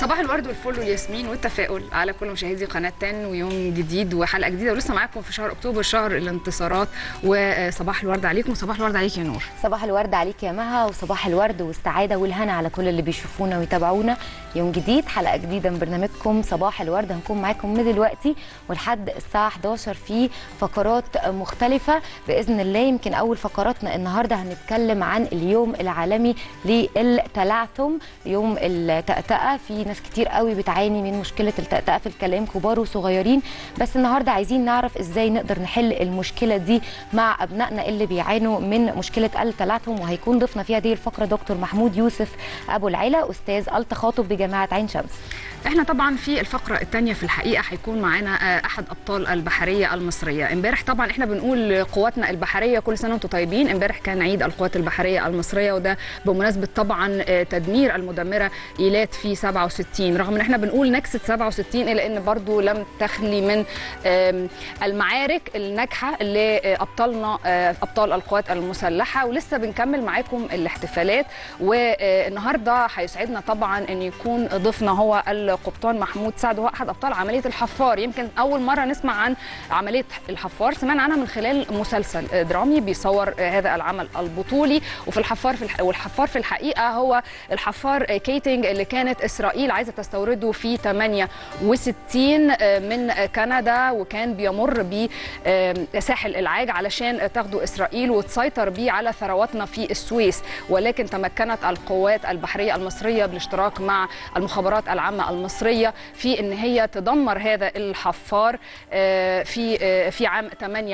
صباح الورد والفل والياسمين والتفاؤل على كل مشاهدي قناه 10 ويوم جديد وحلقه جديده ولسه معاكم في شهر اكتوبر شهر الانتصارات وصباح الورد عليكم وصباح الورد عليك يا نور صباح الورد عليك يا مها وصباح الورد والسعاده والهنا على كل اللي بيشوفونا ويتابعونا يوم جديد حلقه جديده من برنامجكم صباح الورد هنكون معاكم من دلوقتي ولحد الساعه 11 في فقرات مختلفه باذن الله يمكن اول فقراتنا النهارده هنتكلم عن اليوم العالمي للتلعثم يوم التأتأة في ناس كتير قوي بتعاني من مشكله التأتأة في الكلام كبار وصغيرين بس النهارده عايزين نعرف ازاي نقدر نحل المشكله دي مع ابنائنا اللي بيعانوا من مشكله التلعثم وهيكون ضيفنا في هذه الفقره دكتور محمود يوسف ابو العيله استاذ التخاطب بجامعه عين شمس احنا طبعا في الفقره الثانيه في الحقيقه هيكون معانا احد ابطال البحريه المصريه امبارح طبعا احنا بنقول قواتنا البحريه كل سنه وانتم طيبين امبارح كان عيد القوات البحريه المصريه وده بمناسبه طبعا تدمير المدمره ايلات في 67 رغم ان احنا بنقول نكسه 67 الا ان برضو لم تخلي من المعارك الناجحه لابطالنا ابطال القوات المسلحه ولسه بنكمل معاكم الاحتفالات والنهارده هيسعدنا طبعا ان يكون ضيفنا هو القبطان محمود سعد وهو احد ابطال عمليه الحفار يمكن اول مره نسمع عن عمليه الحفار سمعنا عنها من خلال مسلسل درامي بيصور هذا العمل البطولي وفي الحفار في الح... والحفار في الحقيقه هو الحفار كيتنج اللي كانت اسرائيل عايزه تستورده في 68 من كندا وكان بيمر بساحل العاج علشان تاخده اسرائيل وتسيطر بيه على ثرواتنا في السويس ولكن تمكنت القوات البحريه المصريه بالاشتراك مع المخابرات العامه المصريه في ان هي تدمر هذا الحفار في في عام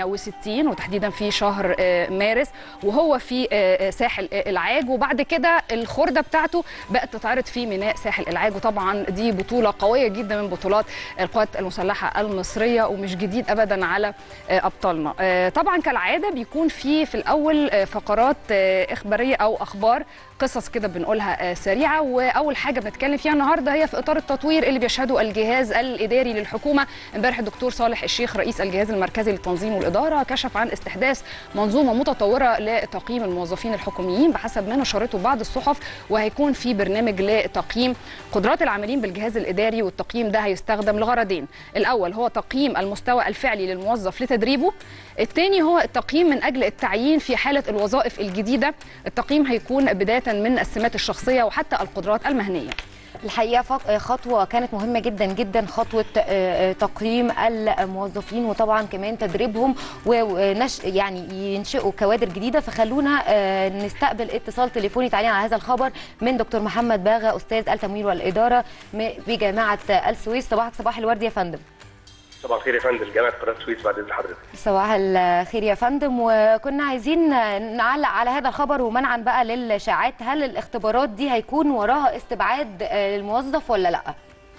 68 وتحديدا في شهر مارس وهو في ساحل العاج وبعد كده الخرده بتاعته بقت تتعرض في ميناء ساحل العاج وطبعا دي بطوله قويه جدا من بطولات القوات المسلحه المصريه ومش جديد ابدا على ابطالنا طبعا كالعاده بيكون في في الاول فقرات اخباريه او اخبار قصص كده بنقولها سريعه واول حاجه بنتكلم فيها النهارده هي في اطار التطوير اللي بيشهده الجهاز الاداري للحكومه امبارح الدكتور صالح الشيخ رئيس الجهاز المركزي للتنظيم والاداره كشف عن استحداث منظومه متطوره لتقييم الموظفين الحكوميين بحسب ما نشرته بعض الصحف وهيكون في برنامج لتقييم قدرات العاملين بالجهاز الاداري والتقييم ده هيستخدم لغرضين الاول هو تقييم المستوى الفعلي للموظف لتدريبه الثاني هو التقييم من اجل التعيين في حاله الوظائف الجديده التقييم هيكون بدايه من السمات الشخصيه وحتى القدرات المهنيه الحقيقه خطوه كانت مهمه جدا جدا خطوه تقييم الموظفين وطبعا كمان تدريبهم ونش يعني ينشئوا كوادر جديده فخلونا نستقبل اتصال تليفوني تعليقا على هذا الخبر من دكتور محمد باغا استاذ التمويل والاداره بجامعه السويس صباحك صباح الورد يا فندم صباح الخير يا فندم جامعه قناه السويس بعد اذن حضرتك صباح الخير يا فندم وكنا عايزين نعلق على هذا الخبر ومنعا بقى للاشاعات هل الاختبارات دي هيكون وراها استبعاد الموظف ولا لا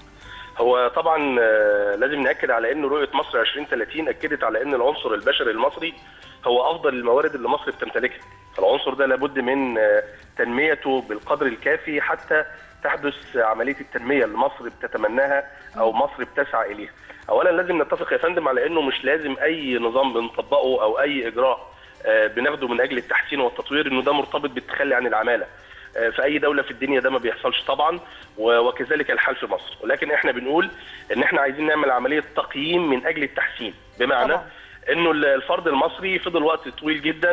هو طبعا لازم ناكد على ان رؤيه مصر 2030 اكدت على ان العنصر البشري المصري هو افضل الموارد اللي مصر بتمتلكها فالعنصر ده لابد من تنميته بالقدر الكافي حتى تحدث عمليه التنميه اللي مصر بتتمناها او مصر بتسعى اليها اولا لازم نتفق يا فندم على انه مش لازم اي نظام بنطبقه او اي اجراء بناخده من اجل التحسين والتطوير انه ده مرتبط بالتخلي عن العماله في اي دوله في الدنيا ده ما بيحصلش طبعا وكذلك الحال في مصر ولكن احنا بنقول ان احنا عايزين نعمل عمليه تقييم من اجل التحسين بمعنى طبعا. انه الفرد المصري فضل وقت طويل جدا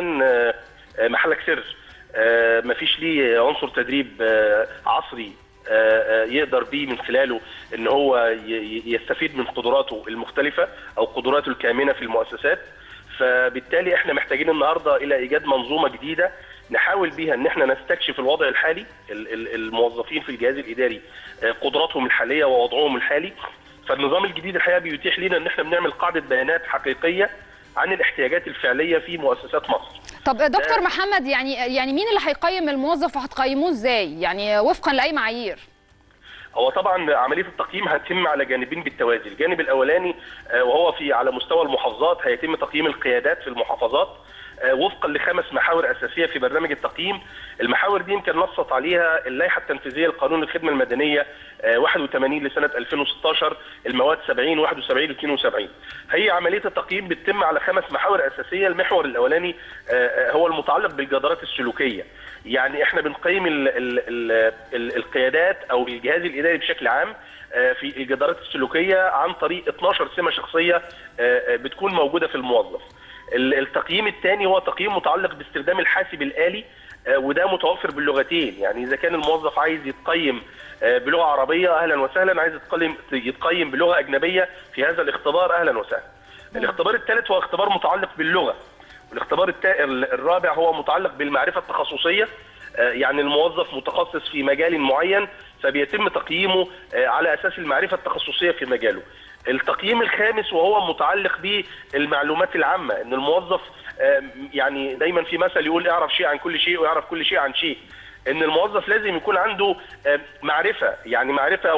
محلك سر ما فيش ليه عنصر تدريب عصري يقدر بيه من خلاله ان هو يستفيد من قدراته المختلفه او قدراته الكامنه في المؤسسات فبالتالي احنا محتاجين النهارده الى ايجاد منظومه جديده نحاول بيها ان احنا نستكشف الوضع الحالي الموظفين في الجهاز الاداري قدراتهم الحاليه ووضعهم الحالي فالنظام الجديد الحقيقه بيتيح لنا ان احنا بنعمل قاعده بيانات حقيقيه عن الاحتياجات الفعليه في مؤسسات مصر طب دكتور محمد يعني يعني مين اللي هيقيم الموظف وهتقيموه ازاي يعني وفقا لاي معايير هو طبعا عمليه التقييم هتتم على جانبين بالتوازي، الجانب الاولاني وهو في على مستوى المحافظات هيتم تقييم القيادات في المحافظات آه، وفقا لخمس محاور اساسيه في برنامج التقييم المحاور دي يمكن نصت عليها اللائحه التنفيذيه لقانون الخدمه المدنيه آه، 81 لسنه 2016 المواد 70 71 72 هي عمليه التقييم بتتم على خمس محاور اساسيه المحور الاولاني آه، آه، هو المتعلق بالجدارات السلوكيه يعني احنا بنقيم ال ال ال ال القيادات او الجهاز الاداري بشكل عام آه، في الجدارات السلوكيه عن طريق 12 سمه شخصيه آه، آه، بتكون موجوده في الموظف. ال- التقييم الثاني هو تقييم متعلق باستخدام الحاسب الالي آه، وده متوفر باللغتين يعني اذا كان الموظف عايز يتقيم آه، بلغه عربيه اهلا وسهلا عايز يتقيم يتقيم بلغه اجنبيه في هذا الاختبار اهلا وسهلا. الاختبار الثالث هو اختبار متعلق باللغه والاختبار التا- الرابع هو متعلق بالمعرفه التخصصيه آه، يعني الموظف متخصص في مجال معين فبيتم تقييمه آه، على اساس المعرفه التخصصيه في مجاله. التقييم الخامس وهو متعلق بالمعلومات العامه ان الموظف آه، يعني دايما في مثل يقول اعرف شيء عن كل شيء ويعرف كل شيء عن شيء. ان الموظف لازم يكون عنده آه، معرفه يعني معرفه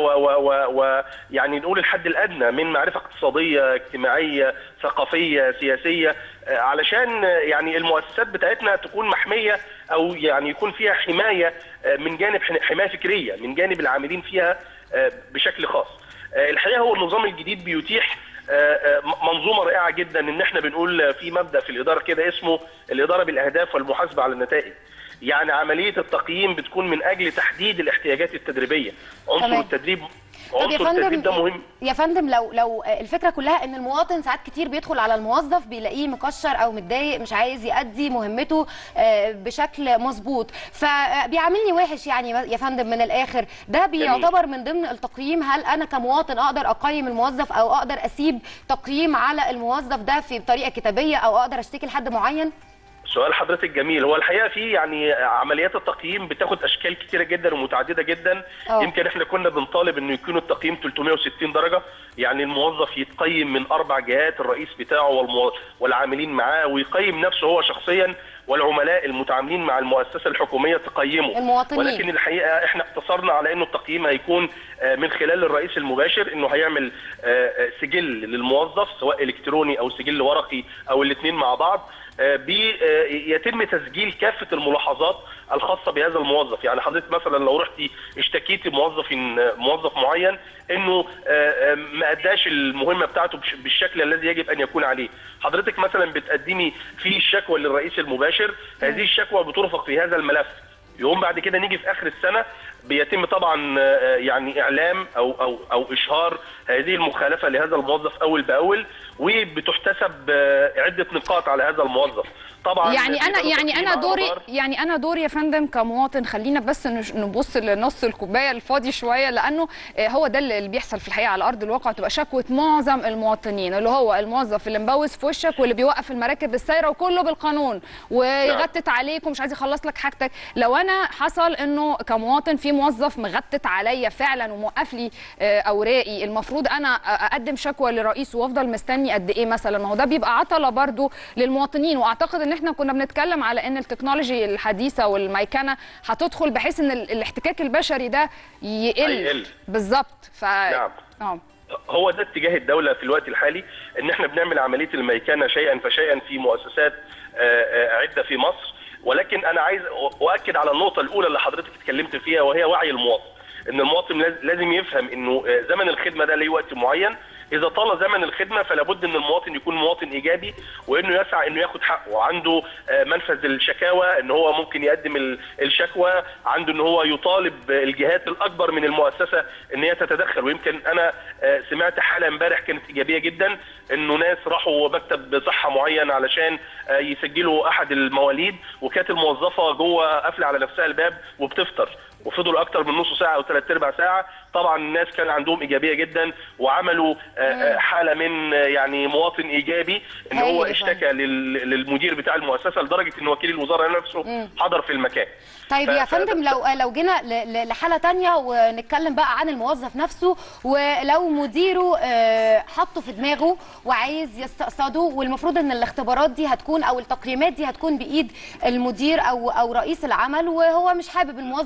ويعني نقول الحد الادنى من معرفه اقتصاديه اجتماعيه ثقافيه سياسيه آه، علشان آه، يعني المؤسسات بتاعتنا تكون محميه او يعني يكون فيها حمايه آه، من جانب حن- حمايه فكريه من جانب العاملين فيها آه، بشكل خاص. آه، الحقيقه هو النظام الجديد بيتيح آه، آه، منظومه رائعه جدا ان احنا بنقول في مبدا في الاداره كده اسمه الاداره بالاهداف والمحاسبه على النتائج. يعني عمليه التقييم بتكون من اجل تحديد الاحتياجات التدريبيه عنصر تمام. التدريب طب يا عنصر التدريب ده فندم مهم يا فندم لو لو الفكره كلها ان المواطن ساعات كتير بيدخل على الموظف بيلاقيه مكشر او متضايق مش عايز يأدي مهمته آه، بشكل مظبوط فبيعاملني وحش يعني يا فندم من الاخر ده بيعتبر من ضمن التقييم هل انا كمواطن اقدر اقيم الموظف او اقدر اسيب تقييم على الموظف ده في بطريقه كتابيه او اقدر اشتكي لحد معين سؤال حضرتك جميل هو الحقيقه في يعني عمليات التقييم بتاخد اشكال كتيره جدا ومتعدده جدا أوه. يمكن احنا كنا بنطالب انه يكون التقييم 360 درجه يعني الموظف يتقيم من اربع جهات الرئيس بتاعه والمو... والعاملين معاه ويقيم نفسه هو شخصيا والعملاء المتعاملين مع المؤسسه الحكوميه تقيمه المواطنين. ولكن الحقيقه احنا اقتصرنا على انه التقييم هيكون آه، من خلال الرئيس المباشر انه هيعمل آه، آه، سجل للموظف سواء الكتروني او سجل ورقي او الاثنين مع بعض آه، بي آه، يتم تسجيل كافه الملاحظات الخاصه بهذا الموظف يعني حضرتك مثلا لو رحتي اشتكيتي موظف موظف معين انه آه، آه، ما اداش المهمه بتاعته بش- بالشكل الذي يجب ان يكون عليه حضرتك مثلا بتقدمي في الشكوى للرئيس المباشر هذه الشكوى بترفق في هذا الملف يقوم بعد كده نيجي في اخر السنه بيتم طبعا آه، يعني اعلام او او او اشهار هذه المخالفه لهذا الموظف اول باول وبتحتسب آه، عده نقاط على هذا الموظف طبعا يعني انا بيبقى يعني تقييم انا على دوري مدار- يعني انا دوري يا فندم كمواطن خلينا بس نش- نبص لنص الكوبايه الفاضي شويه لانه آه، هو ده اللي اللي بيحصل في الحقيقه على ارض الواقع تبقى شكوى معظم المواطنين اللي هو الموظف اللي مبوس في وشك واللي بيوقف المراكب السايره وكله بالقانون ويغتت عليك ومش عايز يخلص لك حاجتك لو انا حصل انه كمواطن في موظف مغتت عليا فعلا وموقف لي آه، اوراقي المفروض انا اقدم شكوى لرئيس وافضل مستني قد ايه مثلا ما هو ده بيبقى عطله برضو للمواطنين واعتقد ان احنا كنا بنتكلم على ان التكنولوجي الحديثه والميكنه هتدخل بحيث ان ال- الاحتكاك البشري ده يقل هيقل. بالظبط ف نعم. اه هو ده اتجاه الدوله في الوقت الحالي ان احنا بنعمل عمليه الميكنه شيئا فشيئا في مؤسسات آه، آه، عده في مصر ولكن انا عايز أ- اؤكد على النقطه الاولى اللي حضرتك اتكلمت فيها وهي وعي المواطن ان المواطن لاز- لازم يفهم انه آه، زمن الخدمه ده ليه وقت معين اذا طال زمن الخدمه فلا بد ان المواطن يكون مواطن ايجابي وانه يسعى انه ياخد حقه وعنده آه، منفذ الشكاوى ان هو ممكن يقدم ال- الشكوى عنده ان هو يطالب الجهات الاكبر من المؤسسه ان هي تتدخل ويمكن انا آه، سمعت حاله امبارح كانت ايجابيه جدا انه ناس راحوا مكتب صحه معين علشان آه، يسجلوا احد المواليد وكانت الموظفه جوه قافله على نفسها الباب وبتفطر وفضلوا اكتر من نص ساعه او ثلاث ارباع ساعه طبعا الناس كان عندهم ايجابيه جدا وعملوا آه، آه، حاله من آه، يعني مواطن ايجابي ان هايل هو يا اشتكى لل- للمدير بتاع المؤسسه لدرجه ان وكيل الوزاره نفسه حضر في المكان طيب ف- يا ف- فندم لو لو جينا ل- ل- لحاله تانية ونتكلم بقى عن الموظف نفسه ولو مديره آه، حطه في دماغه وعايز يستقصده والمفروض ان الاختبارات دي هتكون او التقييمات دي هتكون بايد المدير او او رئيس العمل وهو مش حابب الموظف ده لا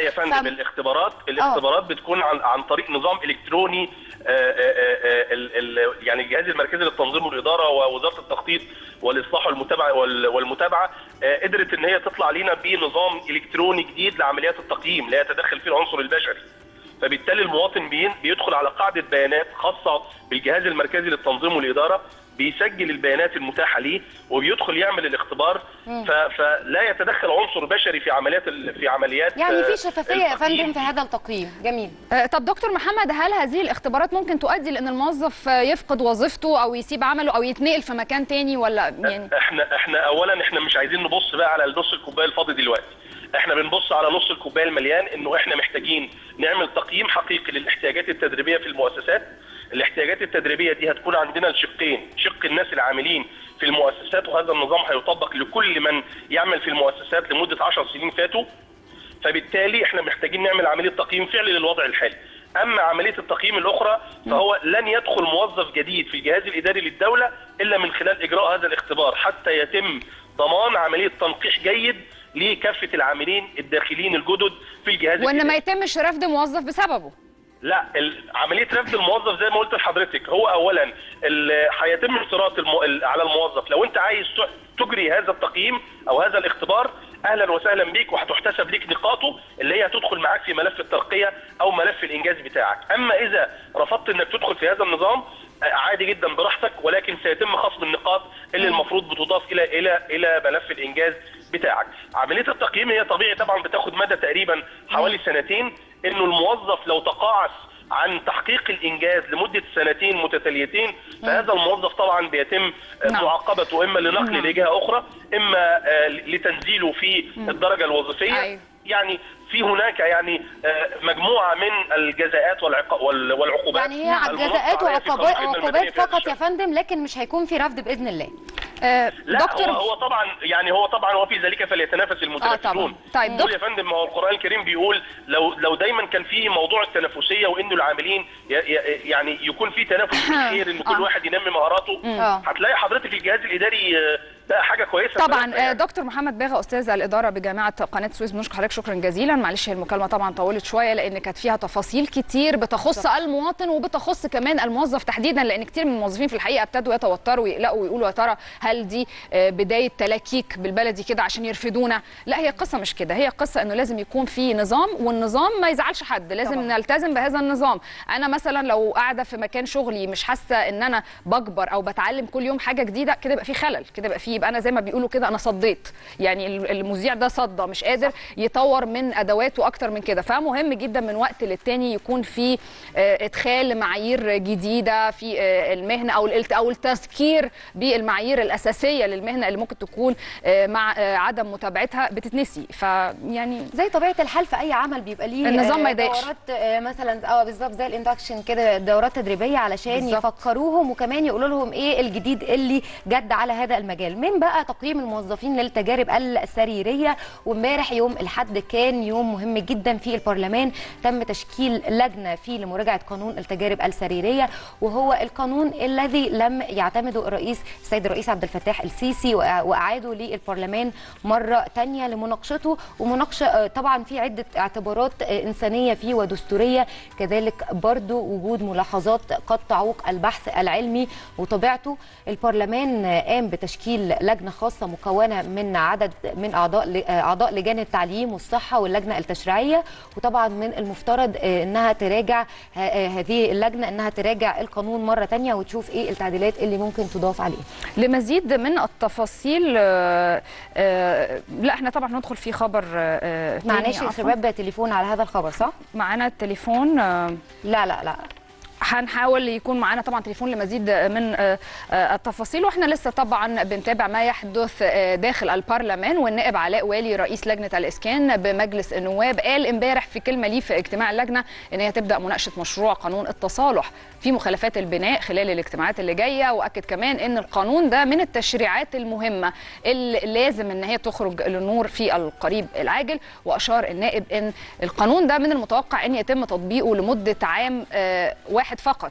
يا فندم فم- الاختبارات الاختبارات بتكون عن عن طريق نظام الكتروني آه، آه، آه، ال- ال- يعني الجهاز المركزي للتنظيم والاداره ووزاره التخطيط والاصلاح والمتابعه وال- والمتابعه آه، قدرت ان هي تطلع لينا بنظام الكتروني جديد لعمليات التقييم لا يتدخل فيه العنصر البشري فبالتالي المواطن بي- بيدخل على قاعده بيانات خاصه بالجهاز المركزي للتنظيم والاداره بيسجل البيانات المتاحه ليه وبيدخل يعمل الاختبار ف- فلا يتدخل عنصر بشري في عمليات ال- في عمليات يعني آه، في شفافيه يا التقييم. فندم في هذا التقييم جميل آه، طب دكتور محمد هل هذه الاختبارات ممكن تؤدي لان الموظف آه، يفقد وظيفته او يسيب عمله او يتنقل في مكان تاني ولا يعني احنا احنا اولا احنا مش عايزين نبص بقى على نص الكوبايه الفاضي دلوقتي احنا بنبص على نص الكوبايه المليان انه احنا محتاجين نعمل تقييم حقيقي للاحتياجات التدريبيه في المؤسسات الاحتياجات التدريبيه دي هتكون عندنا لشقين شق الناس العاملين في المؤسسات وهذا النظام هيطبق لكل من يعمل في المؤسسات لمده 10 سنين فاتوا فبالتالي احنا محتاجين نعمل عمليه تقييم فعلي للوضع الحالي اما عمليه التقييم الاخرى فهو لن يدخل موظف جديد في الجهاز الاداري للدوله الا من خلال اجراء هذا الاختبار حتى يتم ضمان عمليه تنقيح جيد لكافه العاملين الداخلين الجدد في الجهاز وان ما الاداري يتمش رفض موظف بسببه لا ال- عمليه رفض الموظف زي ما قلت لحضرتك هو اولا ال- هيتم اشتراط الم... ال- على الموظف لو انت عايز ت- تجري هذا التقييم او هذا الاختبار اهلا وسهلا بيك وهتحتسب ليك نقاطه اللي هي هتدخل معاك في ملف الترقيه او ملف الانجاز بتاعك اما اذا رفضت انك تدخل في هذا النظام آه، عادي جدا براحتك ولكن سيتم خصم النقاط اللي المفروض بتضاف الى الى الى ملف الانجاز بتاعك عمليه التقييم هي طبيعي طبعا بتاخد مدى تقريبا حوالي سنتين انه الموظف لو تقاعس عن تحقيق الانجاز لمده سنتين متتاليتين فهذا الموظف طبعا بيتم آه، نعم. معاقبته اما لنقل نعم. لجهه اخرى اما آه، لتنزيله في الدرجه الوظيفيه أيوة. يعني في هناك يعني آه، مجموعه من الجزاءات والعقا- وال- والعقوبات يعني هي المنصة جزاءات عليها في وعقوبات قانون الخدمة عقوبات المدنية في هذا فقط يا الشأن. فندم لكن مش هيكون في رفض باذن الله آه، لا دكتور هو, هو طبعا يعني هو طبعا هو في ذلك فليتنافس المتنافسون طيب، بيقول دكتور- يا فندم ما هو القران الكريم بيقول لو لو دايما كان في موضوع التنافسيه وانه العاملين ي- ي- يعني يكون في تنافس في الخير ان كل آه. واحد ينمي مهاراته آه. هتلاقي حضرتك الجهاز الاداري آه، بقى حاجه كويسه طبعا بصراحة آه، يعني. دكتور محمد باغا استاذ الاداره بجامعه قناه سويس بنشكر حضرتك شكرا جزيلا معلش هي المكالمه طبعا طولت شويه لان كانت فيها تفاصيل كتير بتخص المواطن وبتخص كمان الموظف تحديدا لان كتير من الموظفين في الحقيقه ابتدوا يتوتروا ويقلقوا ويقولوا يا ترى هل دي آه، بدايه تلاكيك بالبلدي كده عشان يرفدونا لا هي قصه مش كده هي قصه انه لازم يكون في نظام والنظام ما يزعلش حد لازم طبعاً. نلتزم بهذا النظام انا مثلا لو قاعده في مكان شغلي مش حاسه ان انا بكبر او بتعلم كل يوم حاجه جديده كده يبقى في خلل كده يبقى في يبقى انا زي ما بيقولوا كده انا صديت يعني ال- المذيع ده صدى مش قادر يطور من ادواته اكتر من كده فمهم جدا من وقت للتاني يكون في آه، ادخال معايير جديده في آه، المهنه او الالت- او التذكير بالمعايير الاساسيه للمهنه اللي ممكن تكون آه، مع آه، عدم متابعتها بتتنسي فيعني زي طبيعه الحال في اي عمل بيبقى ليه النظام ما آه، يضايقش. دورات آه، مثلا اه بالظبط زي الاندكشن كده دورات تدريبيه علشان بالظبط. يفكروهم وكمان يقولوا لهم ايه الجديد اللي جد على هذا المجال من بقى تقييم الموظفين للتجارب السريريه وامبارح يوم الاحد كان يوم مهم جدا في البرلمان تم تشكيل لجنه فيه لمراجعه قانون التجارب السريريه وهو القانون الذي لم يعتمده الرئيس السيد الرئيس عبد الفتاح السيسي وأع- واعاده للبرلمان مره تانية لمناقشته ومناقشه آه، طبعا في عده اعتبارات آه، انسانيه فيه ودستوريه كذلك برضو وجود ملاحظات قد تعوق البحث العلمي وطبيعته البرلمان آه، قام بتشكيل لجنه خاصه مكونه من عدد من اعضاء ل- آه، اعضاء لجان التعليم والصحه واللجنه التشريعيه وطبعا من المفترض آه، انها تراجع ه- آه، هذه اللجنه انها تراجع القانون مره تانية وتشوف ايه التعديلات اللي ممكن تضاف عليه لمزيد من التفاصيل آه، آه، لا احنا طبعا هندخل في خبر آه، تاني معناش يا عفواً. شباب تليفون على هذا الخبر صح معانا التليفون آه، لا لا لا هنحاول يكون معانا طبعا تليفون لمزيد من آه، آه، التفاصيل واحنا لسه طبعا بنتابع ما يحدث آه، داخل البرلمان والنائب علاء والي رئيس لجنه الاسكان بمجلس النواب قال امبارح في كلمه ليه في اجتماع اللجنه ان هي تبدا مناقشه مشروع قانون التصالح في مخالفات البناء خلال الاجتماعات اللي جايه واكد كمان ان القانون ده من التشريعات المهمه اللي لازم ان هي تخرج للنور في القريب العاجل واشار النائب ان القانون ده من المتوقع ان يتم تطبيقه لمده عام آه، واحد فقط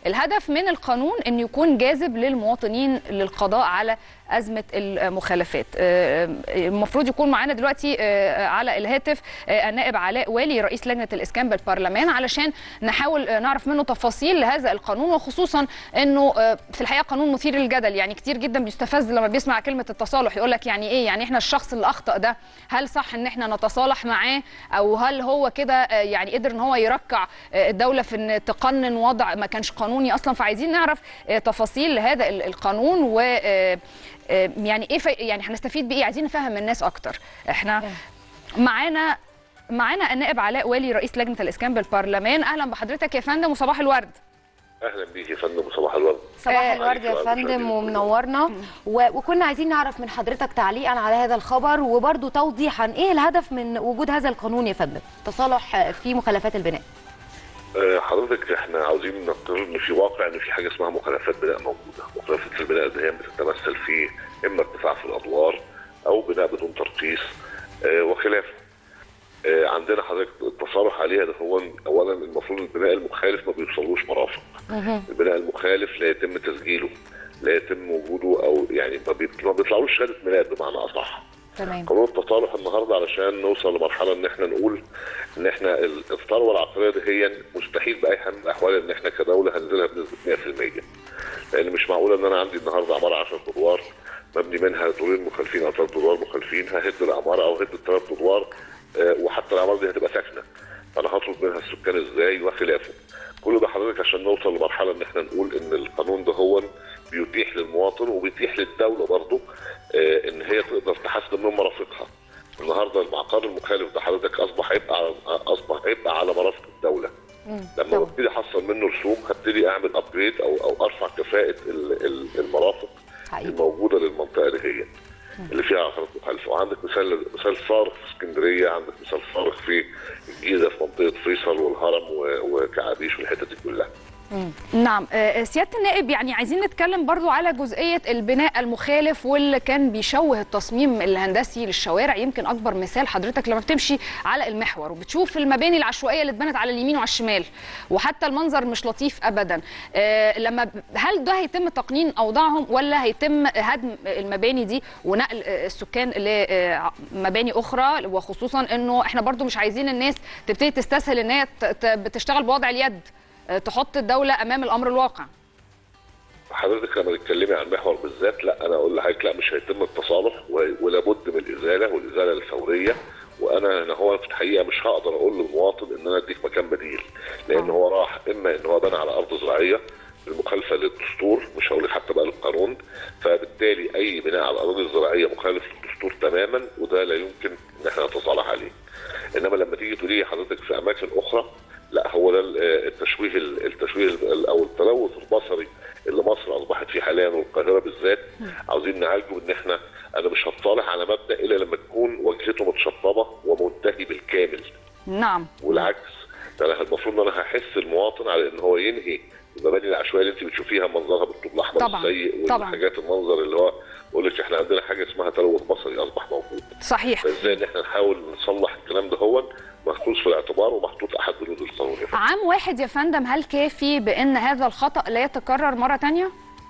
الهدف من القانون انه يكون جاذب للمواطنين للقضاء على ازمه المخالفات آه، المفروض يكون معانا دلوقتي آه، على الهاتف آه، النائب علاء والي رئيس لجنه الاسكان بالبرلمان علشان نحاول آه، نعرف منه تفاصيل لهذا القانون وخصوصا انه آه، في الحقيقه قانون مثير للجدل يعني كتير جدا بيستفز لما بيسمع كلمه التصالح يقول لك يعني ايه يعني احنا الشخص اللي اخطا ده هل صح ان احنا نتصالح معاه او هل هو كده آه، يعني قدر ان هو يركع آه، الدوله في ان تقنن وضع ما كانش قانوني اصلا فعايزين نعرف آه، تفاصيل هذا ال- القانون و آه، آه، يعني ايه في- يعني هنستفيد بايه عايزين نفهم الناس اكتر احنا معانا معانا النائب علاء والي رئيس لجنه الاسكان بالبرلمان اهلا بحضرتك يا فندم وصباح الورد اهلا بيك يا فندم صباح الورد صباح آه، الورد يا عليكم فندم المشاهدين. ومنورنا و... وكنا عايزين نعرف من حضرتك تعليقا على هذا الخبر وبرضه توضيحا ايه الهدف من وجود هذا القانون يا فندم تصالح في مخالفات البناء آه، حضرتك احنا عاوزين نفترض ان في واقع ان في حاجه اسمها مخالفات بناء موجوده، مخالفات البناء دي بتتمثل في اما ارتفاع في الادوار او بناء بدون ترخيص آه، وخلافه. آه، عندنا حضرتك التصالح عليها ده هو اولا المفروض البناء المخالف ما بيوصلوش مرافق. البناء المخالف لا يتم تسجيله لا يتم وجوده او يعني ما بيط- ما بيطلعوش شهاده ميلاد بمعنى اصح. تمام قانون التصالح النهارده علشان نوصل لمرحله ان احنا نقول ان احنا ال- الثروه العقاريه دي هي مستحيل باي حال من الاحوال ان احنا كدوله هننزلها بنسبه 100% لان مش معقول ان انا عندي النهارده عماره 10 ادوار مبني منها دورين مخالفين او ثلاث ادوار مخالفين ههد العماره او هد الثلاث ادوار آه، وحتى العماره دي هتبقى ساكنه فانا هطلب منها السكان ازاي وخلافه كل ده حضرتك عشان نوصل لمرحله ان احنا نقول ان القانون ده هو بيتيح للمواطن وبيتيح للدوله برضه آه، ان هي تقدر تحسن من مرافقها النهارده المعقار المخالف ده حضرتك اصبح يبقى على اصبح يبقى على مرافق الدوله لما طبعا. ببتدي احصل منه رسوم هبتدي اعمل ابجريد او او ارفع كفاءه ال- ال- المرافق حقيقي الموجوده للمنطقه اللي هي اللي فيها عقارات مخالفه وعندك مثال مثال صارخ في اسكندريه عندك مثال صارخ في الجيزه في منطقه فيصل والهرم و- وكعابيش والحتت دي كلها نعم آه، سياده النائب يعني عايزين نتكلم برضو على جزئيه البناء المخالف واللي كان بيشوه التصميم الهندسي للشوارع يمكن اكبر مثال حضرتك لما بتمشي على المحور وبتشوف المباني العشوائيه اللي اتبنت على اليمين وعلى الشمال وحتى المنظر مش لطيف ابدا آه، لما ب- هل ده هيتم تقنين اوضاعهم ولا هيتم هدم المباني دي ونقل آه، السكان لمباني اخرى وخصوصا انه احنا برضو مش عايزين الناس تبتدي تستسهل ان هي ت- ت- بتشتغل بوضع اليد آه، تحط الدوله امام الامر الواقع حضرتك لما تتكلمي عن المحور بالذات لا انا اقول لحضرتك لا مش هيتم التصالح و- ولابد من الازاله والازاله الفوريه وانا هنا هو في الحقيقه مش هقدر اقول للمواطن ان انا اديك مكان بديل لان هو راح اما ان هو بنى على ارض زراعيه المخالفه للدستور مش هقول لك حتى بقى للقانون فبالتالي اي بناء على الاراضي الزراعيه مخالف للدستور تماما وده لا يمكن ان احنا نتصالح عليه انما لما تيجي تقولي حضرتك في اماكن اخرى لا هو ده ال- التشويه ال- التشويه ال- او التلوث البصري اللي مصر اصبحت فيه حاليا والقاهره بالذات عاوزين نعالجه ان احنا انا مش هتصالح على مبدا الا لما تكون واجهته متشطبه ومنتهي بالكامل نعم والعكس ده أنا المفروض ان انا هحس المواطن على ان هو ينهي المباني العشوائيه اللي انت بتشوفيها منظرها بالطوب الاحمر طبعاً، السيء طبعاً. والحاجات المنظر اللي هو بقول لك احنا عندنا حاجه اسمها تلوث بصري اصبح موجود صحيح فازاي ان احنا نحاول نصلح الكلام ده هو محطوط في الاعتبار ومحطوط احد بنود القانون يا فندم. عام واحد يا فندم هل كافي بان هذا الخطا لا يتكرر مره تانية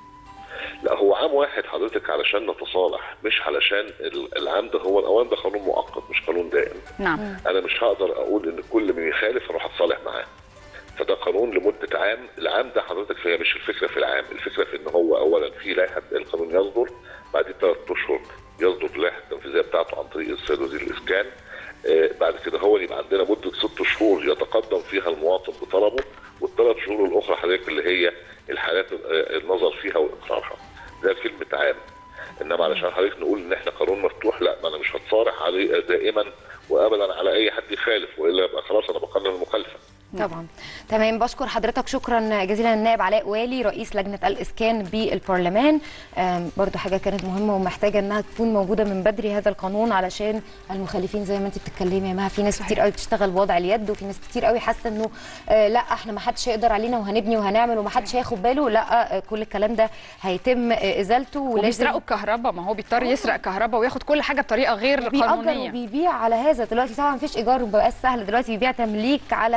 لا هو عام واحد حضرتك علشان نتصالح مش علشان ال- العام ده هو الاوان ده قانون مؤقت مش قانون دائم نعم انا مش هقدر اقول ان كل من يخالف اروح اتصالح معاه فده قانون لمده عام العام ده حضرتك فهي مش الفكره في العام الفكره في ان هو اولا في لائحه القانون يصدر بعد ثلاث اشهر يصدر اللائحه التنفيذيه بتاعته عن طريق السيد وزير الاسكان آه، بعد كده هو يبقى عندنا مده ست شهور يتقدم فيها المواطن بطلبه والثلاث شهور الاخرى حضرتك اللي هي الحالات آه، النظر فيها واقرارها ده كلمه عام انما علشان حضرتك نقول ان احنا قانون مفتوح لا ما انا مش هتصارح عليه دائما وابدا على اي حد يخالف والا يبقى خلاص انا بقنن المخالفه طبعا تمام بشكر حضرتك شكرا جزيلا النائب علاء والي رئيس لجنه الاسكان بالبرلمان آم، برضو حاجه كانت مهمه ومحتاجه انها تكون موجوده من بدري هذا القانون علشان المخالفين زي ما انت بتتكلمي يا مها في ناس كتير قوي بتشتغل بوضع اليد وفي ناس كتير قوي حاسه انه آه لا احنا ما حدش هيقدر علينا وهنبني وهنعمل وما حدش هياخد باله لا آه كل الكلام ده هيتم آه ازالته وبيسرقوا الكهرباء ما هو بيضطر يسرق كهرباء وياخد كل حاجه بطريقه غير بيأجر قانونيه وبيبيع على هذا دلوقتي طبعا مفيش ايجار ومبقاش سهل دلوقتي بيبيع تمليك على هذا الاساس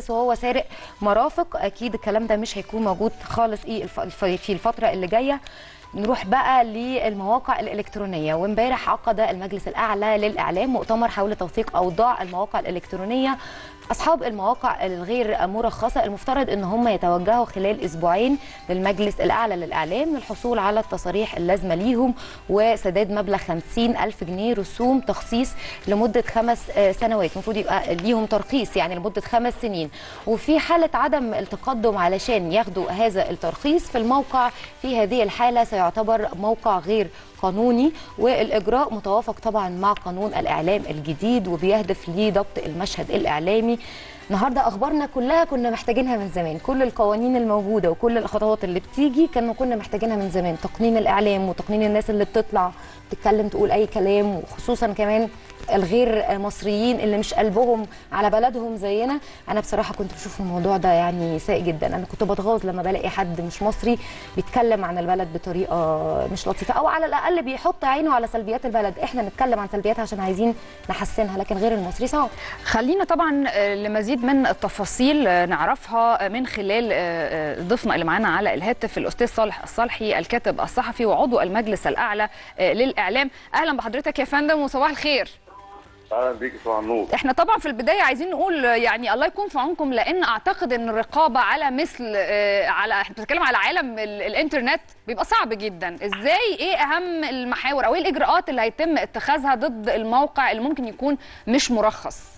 احداث وهو سارق مرافق اكيد الكلام ده مش هيكون موجود خالص ايه الف- الف- في الفتره اللي جايه نروح بقى للمواقع الإلكترونية وامبارح عقد المجلس الأعلى للإعلام مؤتمر حول توثيق أوضاع المواقع الإلكترونية أصحاب المواقع الغير مرخصة المفترض أن هم يتوجهوا خلال أسبوعين للمجلس الأعلى للإعلام للحصول على التصاريح اللازمة ليهم وسداد مبلغ 50 ألف جنيه رسوم تخصيص لمدة خمس آه، سنوات المفروض يبقى ليهم ترخيص يعني لمدة خمس سنين وفي حالة عدم التقدم علشان ياخدوا هذا الترخيص في الموقع في هذه الحالة سيعتبر موقع غير قانوني والاجراء متوافق طبعا مع قانون الاعلام الجديد وبيهدف لضبط المشهد الاعلامي النهارده اخبارنا كلها كنا محتاجينها من زمان كل القوانين الموجوده وكل الخطوات اللي بتيجي كانوا كنا محتاجينها من زمان تقنين الاعلام وتقنين الناس اللي بتطلع تتكلم تقول اي كلام وخصوصا كمان الغير مصريين اللي مش قلبهم على بلدهم زينا انا بصراحه كنت بشوف الموضوع ده يعني سيء جدا انا كنت بتغاظ لما بلاقي حد مش مصري بيتكلم عن البلد بطريقه مش لطيفه او على الاقل بيحط عينه على سلبيات البلد احنا نتكلم عن سلبياتها عشان عايزين نحسنها لكن غير المصري صعب خلينا طبعا آه، لمزيد من التفاصيل آه، نعرفها من خلال آه، آه، ضيفنا اللي معانا على الهاتف الاستاذ صالح الصالحي الكاتب الصحفي وعضو المجلس الاعلى آه، للاعلام اهلا بحضرتك يا فندم وصباح الخير اهلا بيك صباح النور احنا طبعا في البدايه عايزين نقول آه، يعني الله يكون في عونكم لان اعتقد ان الرقابه على مثل آه، على احنا بنتكلم على عالم ال- الانترنت بيبقى صعب جدا ازاي ايه اهم المحاور او ايه الاجراءات اللي هيتم اتخاذها ضد الموقع اللي ممكن يكون مش مرخص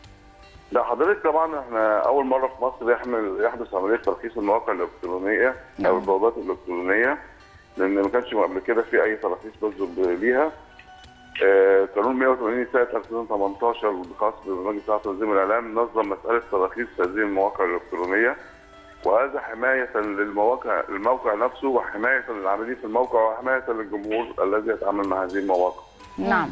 لا حضرتك طبعا احنا اول مره في مصر يحمل يحدث عمليه ترخيص المواقع الالكترونيه نعم. او البوابات الالكترونيه لان ما كانش قبل كده في اي تراخيص بصدر ليها آه، قانون 180 سنه 2018 الخاص بمجلس اعلى تنظيم الاعلام نظم مساله تراخيص هذه المواقع الالكترونيه وهذا حمايه للمواقع الموقع نفسه وحمايه للعاملين في الموقع وحمايه للجمهور الذي يتعامل مع هذه المواقع. نعم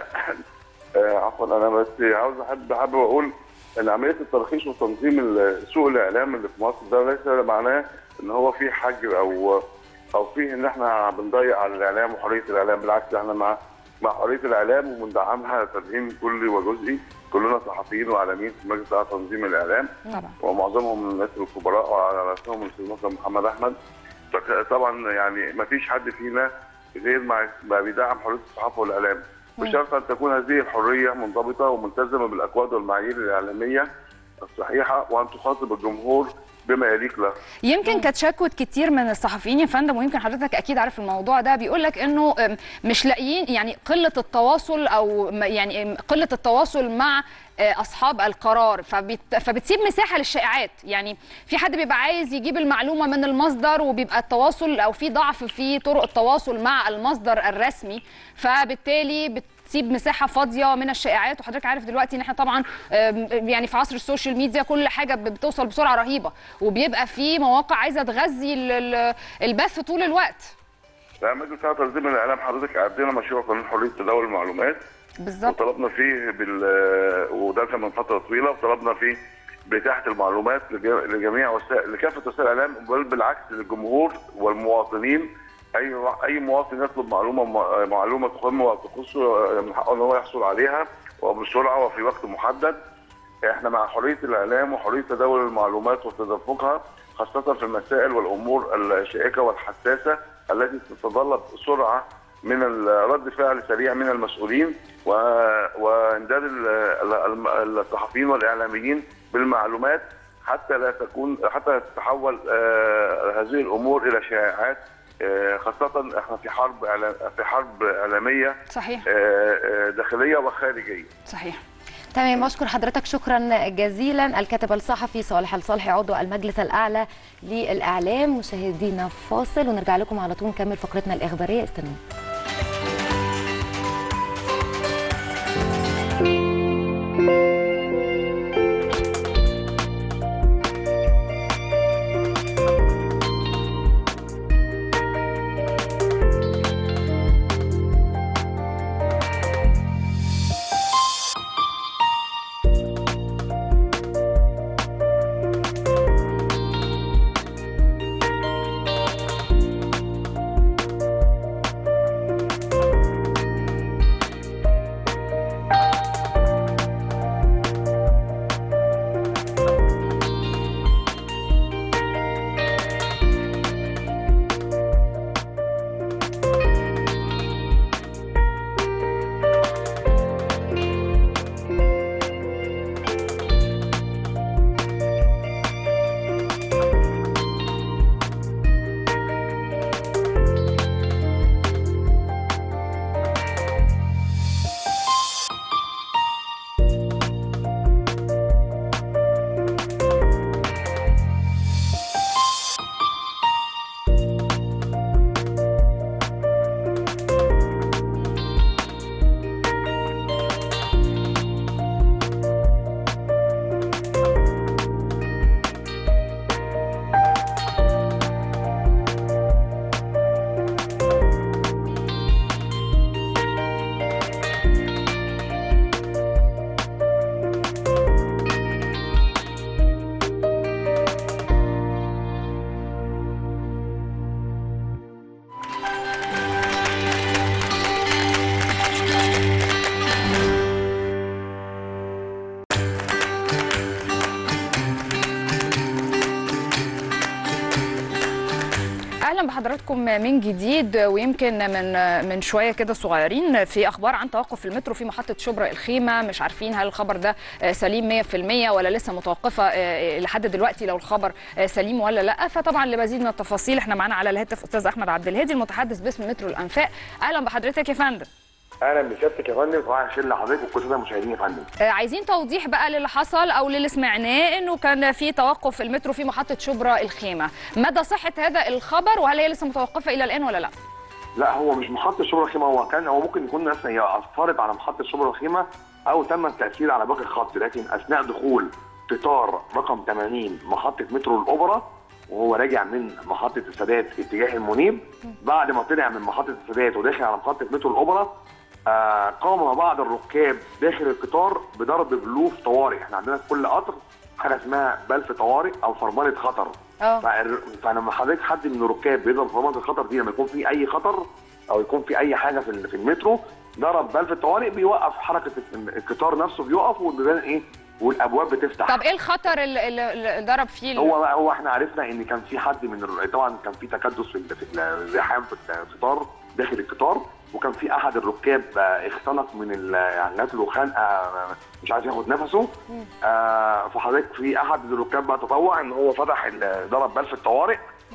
آه، عفوا انا بس عاوز احب حابب اقول ان عمليه الترخيص وتنظيم ال- سوق الاعلام اللي في مصر ده ليس معناه ان هو في حجر او او فيه ان احنا بنضيق على الاعلام وحريه الاعلام بالعكس احنا مع مع حريه الاعلام وبندعمها تدعيم كلي وجزئي كلنا صحفيين واعلاميين في مجلس اعلى تنظيم الاعلام طبعا ومعظمهم من الناس الكبراء وعلى راسهم الاستاذ مثلا محمد احمد فك- طبعا يعني ما فيش حد فينا غير ما ما بيدعم حريه الصحافه والاعلام بشرط ان تكون هذه الحريه منضبطه وملتزمه بالاكواد والمعايير الاعلاميه الصحيحه وان تخاطب الجمهور بما يليق له. يمكن كانت شكوى كتير من الصحفيين يا فندم ويمكن حضرتك اكيد عارف الموضوع ده بيقول لك انه أم، مش لاقيين يعني قله التواصل او م- يعني أم، قله التواصل مع آه، اصحاب القرار فبت فبتسيب مساحه للشائعات يعني في حد بيبقى عايز يجيب المعلومه من المصدر وبيبقى التواصل او في ضعف في طرق التواصل مع المصدر الرسمي فبالتالي بت تسيب مساحه فاضيه من الشائعات وحضرتك عارف دلوقتي ان احنا طبعا آم، يعني في عصر السوشيال ميديا كل حاجه بتوصل بسرعه رهيبه وبيبقى في مواقع عايزه تغذي ال- ال- البث طول الوقت لا مجلس اعلى تنظيم الاعلام حضرتك عدينا مشروع قانون حريه تداول المعلومات بالظبط وطلبنا فيه بال وده كان من فتره طويله وطلبنا فيه بإتاحة المعلومات لج- لجميع وسائل لكافة وسائل الإعلام بل بالعكس للجمهور والمواطنين أي أي مواطن يطلب معلومة معلومة تهمه وتخصه من حقه إن هو يحصل عليها وبسرعة وفي وقت محدد. إحنا مع حرية الإعلام وحرية تداول المعلومات وتدفقها خاصة في المسائل والأمور الشائكة والحساسة التي تتطلب سرعة من ال- رد فعل سريع من المسؤولين و- وامداد ال- ال- ال- الصحفيين والاعلاميين بالمعلومات حتى لا تكون حتى لا تتحول آه، هذه الامور الى شائعات آه، خاصة احنا في حرب إعلام- في حرب اعلامية صحيح آه، آه، داخلية وخارجية. صحيح تمام بشكر حضرتك شكرا جزيلا الكاتب الصحفي صالح الصالحي عضو المجلس الاعلى للاعلام مشاهدينا فاصل ونرجع لكم على طول نكمل فقرتنا الاخباريه استنوا بحضراتكم من جديد ويمكن من من شويه كده صغيرين في اخبار عن توقف المترو في محطه شبرا الخيمه مش عارفين هل الخبر ده سليم 100% ولا لسه متوقفه لحد دلوقتي لو الخبر سليم ولا لا فطبعا لمزيد من التفاصيل احنا معانا على الهاتف استاذ احمد عبد الهادي المتحدث باسم مترو الانفاق اهلا بحضرتك يا فندم اهلا بسيادتك يا فندم صباح الخير لحضرتك وكل سنه مشاهدين يا فندم آه، عايزين توضيح بقى للي حصل او للي سمعناه انه كان في توقف المترو في محطه شبرا الخيمه مدى صحه هذا الخبر وهل هي لسه متوقفه الى الان ولا لا لا هو مش محطه شبرا الخيمه هو كان هو ممكن يكون ناس هي اثرت على محطه شبرا الخيمه او تم التاثير على باقي الخط لكن اثناء دخول قطار رقم 80 محطه مترو الاوبرا وهو راجع من محطه السادات اتجاه المنيب بعد ما طلع من محطه السادات وداخل على محطه مترو الاوبرا آه قام بعض الركاب داخل القطار بضرب بلوف طوارئ احنا عندنا في كل قطر حاجه اسمها بلف طوارئ او فرمله خطر اه فالر- فلما حضرتك حد من الركاب بيضرب فرمله الخطر دي لما يكون في اي خطر او يكون في اي حاجه في ال- في المترو ضرب بلف الطوارئ بيوقف حركه ال- القطار نفسه بيقف والبيبان ايه والابواب بتفتح طب ايه الخطر اللي, اللي اللي ضرب فيه ال- هو بقى هو احنا عرفنا ان كان في حد من الر... طبعا كان في تكدس في ال- في الزحام في القطار داخل القطار وكان في احد الركاب آه، اختنق من ال... يعني جات له خنقه آه، مش عارف ياخد نفسه آه فحضرتك في احد الركاب بقى تطوع ان هو فتح ال- ضرب بلف الطوارئ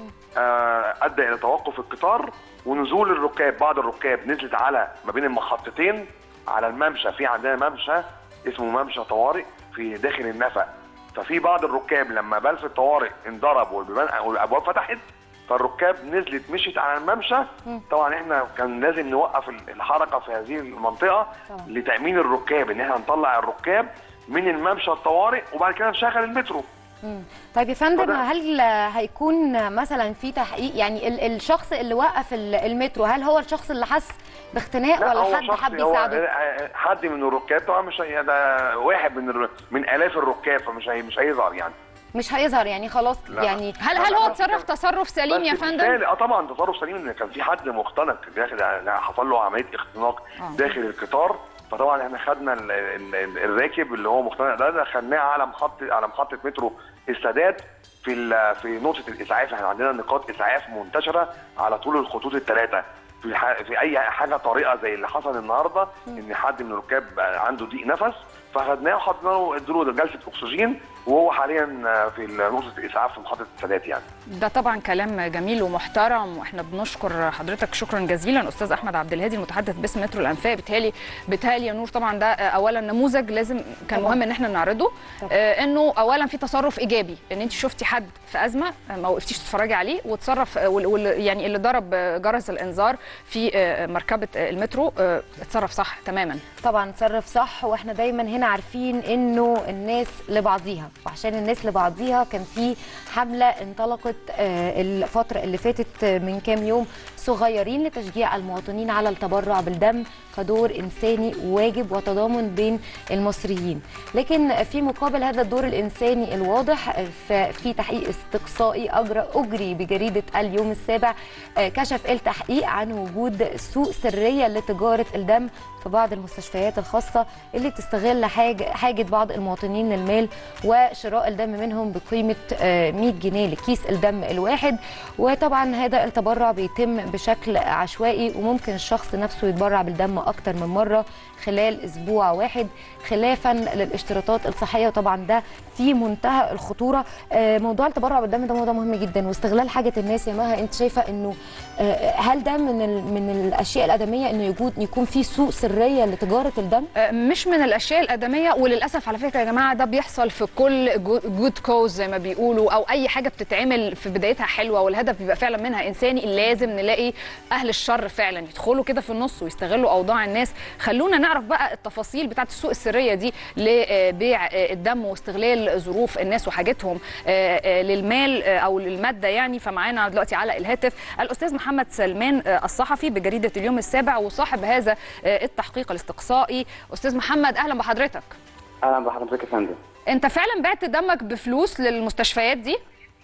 آه ادى الى توقف القطار ونزول الركاب بعض الركاب نزلت على ما بين المحطتين على الممشى في عندنا ممشى اسمه ممشى طوارئ في داخل النفق ففي بعض الركاب لما بلف الطوارئ انضرب والبيبان والابواب فتحت فالركاب نزلت مشيت على الممشى طبعا احنا كان لازم نوقف ال- الحركه في هذه المنطقه طبعا. لتامين الركاب ان احنا نطلع الركاب من الممشى الطوارئ وبعد كده نشغل المترو مم. طيب يا فندم فده- هل هيكون مثلا في تحقيق يعني ال- الشخص اللي وقف ال- المترو هل هو الشخص اللي حس باختناق لا، هو ولا حد شخص- حب هو يساعده؟ حد من الركاب طبعا مش هي- ده واحد من الر... من الاف الركاب فمش هي... مش هيظهر يعني مش هيظهر يعني خلاص لا. يعني هل لا، هل لا، هو بس تصرف كان- تصرف سليم بس يا فندم بالتالي- اه طبعا تصرف سليم ان كان في حد مختنق داخل يعني حصل له عمليه اختناق آه. داخل القطار فطبعا احنا خدنا ال... ال... ال... الراكب اللي هو مختنق ده دخلناه على محطه على محطه مترو السادات في ال... في نقطه الاسعاف احنا عندنا نقاط اسعاف منتشره على طول الخطوط الثلاثه في ح... في اي حاجه طارئه زي اللي حصل النهارده ان حد من الركاب عنده ضيق نفس فخدناه وحطينا له ادوا له جلسه اكسجين وهو حاليا في نقطه الاسعاف في محطه السادات يعني ده طبعا كلام جميل ومحترم واحنا بنشكر حضرتك شكرا جزيلا استاذ احمد عبد الهادي المتحدث باسم مترو الانفاق بالتالي بالتالي يا نور طبعا ده آه، اولا نموذج لازم كان طبعاً. مهم ان احنا نعرضه طبعاً. آه، انه اولا في تصرف ايجابي ان انت شفتي حد في ازمه آه، ما وقفتيش تتفرجي عليه وتصرف آه، وال- وال- يعني اللي ضرب آه، جرس الانذار في آه، مركبه آه، المترو آه، اتصرف صح تماما طبعا تصرف صح واحنا دايما هنا عارفين انه الناس لبعضيها وعشان الناس لبعضيها كان في حمله انطلقت آه، الفتره اللي فاتت آه، من كام يوم صغيرين لتشجيع المواطنين على التبرع بالدم كدور انساني واجب وتضامن بين المصريين لكن في مقابل هذا الدور الانساني الواضح آه، ف- في تحقيق استقصائي اجرى اجري بجريده اليوم السابع آه، كشف التحقيق عن وجود سوق سريه لتجاره الدم في بعض المستشفيات الخاصة اللي بتستغل حاجة, حاجة بعض المواطنين للمال وشراء الدم منهم بقيمة آه، 100 جنيه لكيس الدم الواحد وطبعا هذا التبرع بيتم بشكل عشوائي وممكن الشخص نفسه يتبرع بالدم أكتر من مرة خلال أسبوع واحد خلافا للاشتراطات الصحية وطبعا ده في منتهى الخطورة آه، موضوع التبرع بالدم ده موضوع مهم جدا واستغلال حاجة الناس يا مها انت شايفة انه آه، هل ده من ال- من الاشياء الادميه انه يكون يكون في سوق سريه لتجاره الدم آه، مش من الاشياء الادميه وللاسف على فكره يا جماعه ده بيحصل في كل جود كوز زي ما بيقولوا او اي حاجه بتتعمل في بدايتها حلوه والهدف بيبقى فعلا منها انساني لازم نلاقي اهل الشر فعلا يدخلوا كده في النص ويستغلوا اوضاع الناس خلونا نعرف بقى التفاصيل بتاعه السوق السريه دي لبيع آه، الدم واستغلال ظروف الناس وحاجتهم آه، آه، للمال آه، او للماده يعني فمعانا دلوقتي على الهاتف الاستاذ محمد سلمان آه، الصحفي بجريده اليوم السابع وصاحب هذا آه، التحقيق الاستقصائي استاذ محمد اهلا بحضرتك اهلا بحضرتك يا فندم انت فعلا بعت دمك بفلوس للمستشفيات دي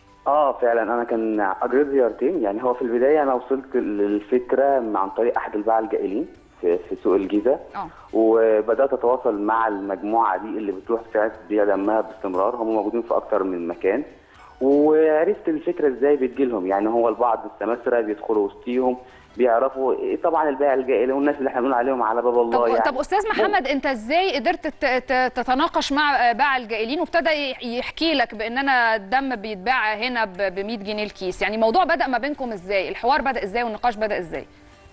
اه فعلا انا كان اجريت زيارتين يعني هو في البدايه انا وصلت للفكره عن طريق احد الباعه الجائلين في, في سوق الجيزه اه وبدات اتواصل مع المجموعه دي اللي بتروح ساعات تبيع دمها باستمرار هم موجودين في اكتر من مكان وعرفت الفكره ازاي بتجيلهم يعني هو البعض السماسره بيدخلوا وسطيهم بيعرفوا إيه طبعا البيع الجائلي والناس اللي احنا بنقول عليهم على باب الله طب, يعني طب استاذ محمد انت ازاي قدرت ت- ت- تتناقش مع باع الجائلين وابتدى ي- يحكي لك بان انا الدم بيتباع هنا ب 100 جنيه الكيس يعني الموضوع بدا ما بينكم ازاي الحوار بدا ازاي والنقاش بدا ازاي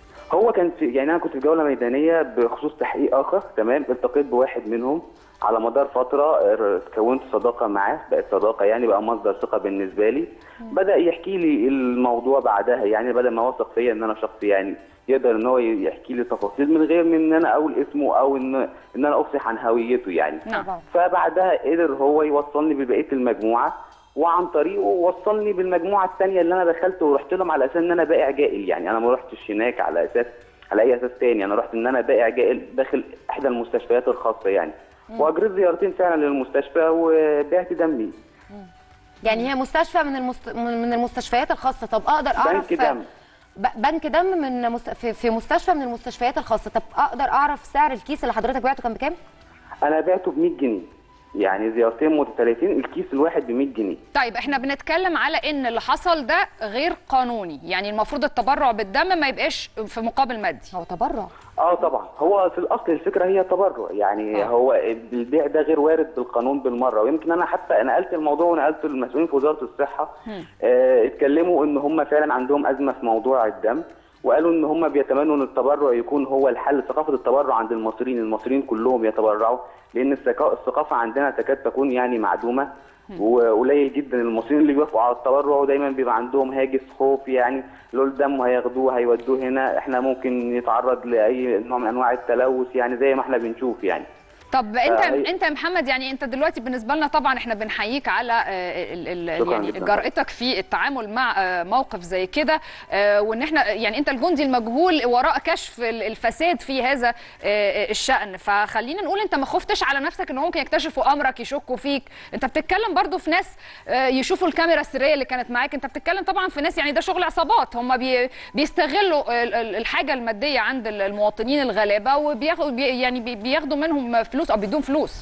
هو كان في يعني انا كنت في جوله ميدانيه بخصوص تحقيق اخر تمام التقيت بواحد منهم على مدار فتره اه، كونت صداقه معاه بقت صداقه يعني بقى مصدر ثقه بالنسبه لي بدا يحكي لي الموضوع بعدها يعني بدا ما وثق فيا ان انا شخص يعني يقدر ان هو يحكي لي تفاصيل من غير من ان انا اقول اسمه او ان ان انا افصح عن هويته يعني نعم طبعا فبعدها قدر هو يوصلني ببقيه المجموعه وعن طريقه وصلني بالمجموعه الثانيه اللي انا دخلت ورحت لهم على اساس ان انا بائع جائل يعني انا ما رحتش هناك على اساس على اي اساس تاني انا رحت ان انا بائع جائل داخل احدى المستشفيات الخاصه يعني واجريت زيارتين فعلا للمستشفى وبعت دمي يعني هي مستشفى من المست... من من المستشفيات الخاصه طب اقدر اعرف بنك دم ب- بنك دم من مست... في... في مستشفى من المستشفيات الخاصه طب اقدر اعرف سعر الكيس اللي حضرتك بعته كان بكام انا بعته ب 100 جنيه يعني زيارتين متتاليتين الكيس الواحد ب 100 جنيه طيب احنا بنتكلم على ان اللي حصل ده غير قانوني يعني المفروض التبرع بالدم ما يبقاش في مقابل مادي هو تبرع اه طبعا هو في الاصل الفكره هي تبرع يعني آه. هو البيع ده غير وارد بالقانون بالمره ويمكن انا حتى نقلت الموضوع ونقلته للمسؤولين في وزاره الصحه آه اتكلموا ان هم فعلا عندهم ازمه في موضوع الدم وقالوا ان هم بيتمنوا ان التبرع يكون هو الحل ثقافه التبرع عند المصريين المصريين كلهم يتبرعوا لان الثقا- الثقافه عندنا تكاد تكون يعني معدومه وقليل جدا المصريين اللي بيوافقوا على التبرع ودايما بيبقى عندهم هاجس خوف يعني لو الدم هياخدوه هيودوه هنا احنا ممكن نتعرض لاي نوع من انواع التلوث يعني زي ما احنا بنشوف يعني طب انت آه، انت يا محمد يعني انت دلوقتي بالنسبه لنا طبعا احنا بنحييك على آه، ال- ال- شكراً يعني جداً. جرأتك في التعامل مع آه، موقف زي كده آه، وان احنا يعني انت الجندي المجهول وراء كشف ال- الفساد في هذا آه، الشأن فخلينا نقول انت ما خفتش على نفسك ان ممكن يكتشفوا امرك يشكوا فيك انت بتتكلم برضو في ناس آه، يشوفوا الكاميرا السريه اللي كانت معاك انت بتتكلم طبعا في ناس يعني ده شغل عصابات هم بي بيستغلوا ال- ال- الحاجه الماديه عند المواطنين الغلابه وبياخدوا بي- يعني بي- بياخدوا منهم فلوس او بيدوهم فلوس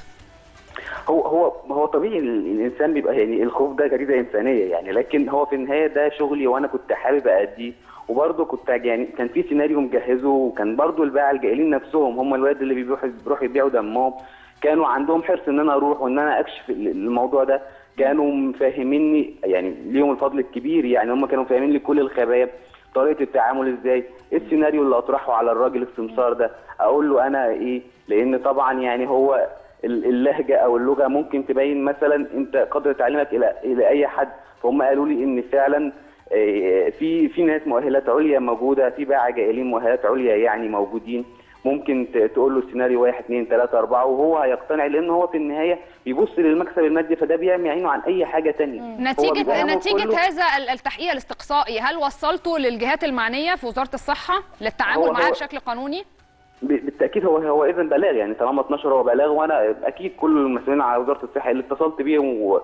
هو هو هو طبيعي ال- الانسان بيبقى يعني الخوف ده غريزه انسانيه يعني لكن هو في النهايه ده شغلي وانا كنت حابب اديه وبرضه كنت يعني كان في سيناريو مجهزه وكان برضه البائع الجائلين نفسهم هم الولاد اللي بيروحوا بيروحوا يبيعوا دمهم كانوا عندهم حرص ان انا اروح وان انا اكشف ال- الموضوع ده كانوا مفهميني يعني ليهم الفضل الكبير يعني هم كانوا فاهمين لي كل الخبايا طريقه التعامل ازاي ايه السيناريو اللي اطرحه على الراجل السمسار ده اقول له انا ايه لان طبعا يعني هو ال- اللهجه او اللغه ممكن تبين مثلا انت قدر تعليمك الى الى اي حد فهم قالوا لي ان فعلا آه، في في ناس مؤهلات عليا موجوده في باعة جائلين مؤهلات عليا يعني موجودين ممكن ت- تقول له السيناريو واحد اثنين ثلاثة أربعة وهو هيقتنع لأن هو في النهاية بيبص للمكسب المادي فده بيعمي عينه عن أي حاجة تانية هو بيبقى نتيجة همه نتيجة كله- هذا ال- التحقيق الاستقصائي هل وصلتوا للجهات المعنية في وزارة الصحة للتعامل هو- معاه هو- بشكل قانوني؟ ب- بالتاكيد هو هو اذا بلاغ يعني طالما 12 هو بلاغ وانا اكيد كل المسؤولين على وزاره الصحه اللي اتصلت بيهم و-